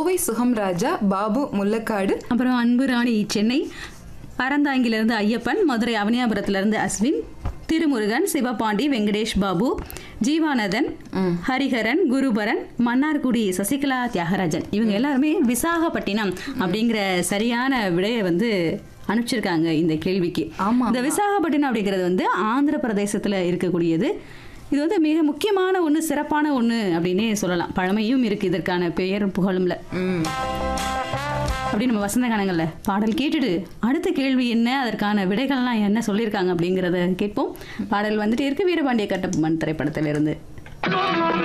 கோவை சுகம் ராஜா பாபு முல்லக்காடு அப்புறம் அன்பு ராணி சென்னை அறந்தாங்கிலிருந்து ஐயப்பன் மதுரை அவனியாபுரத்திலிருந்து அஸ்வின் திருமுருகன் சிவபாண்டி வெங்கடேஷ் பாபு ஜீவானந்தன் ஹரிஹரன் குருபரன் மன்னார்குடி சசிகலா தியாகராஜன் இவங்க எல்லாருமே விசாகப்பட்டினம் அப்படிங்கிற சரியான விடையை வந்து அனுப்பிச்சிருக்காங்க இந்த கேள்விக்கு ஆமா, இந்த விசாகப்பட்டினம் அப்படிங்கிறது வந்து ஆந்திர பிரதேசத்துல இருக்கக்கூடியது இது வந்து மிக முக்கியமான ஒன்று சிறப்பான ஒன்று அப்படின்னே சொல்லலாம் பழமையும் இருக்கு இதற்கான பெயர் புகழும்ல ம் அப்படி நம்ம வசந்த காலங்கள்ல பாடல் கேட்டுட்டு அடுத்த கேள்வி என்ன அதற்கான விடைகள்லாம் என்ன சொல்லியிருக்காங்க அப்படிங்கிறத கேட்போம் பாடல் வந்துட்டு இருக்கு வீரபாண்டிய கட்டபொம்மன் திரைப்படத்திலிருந்து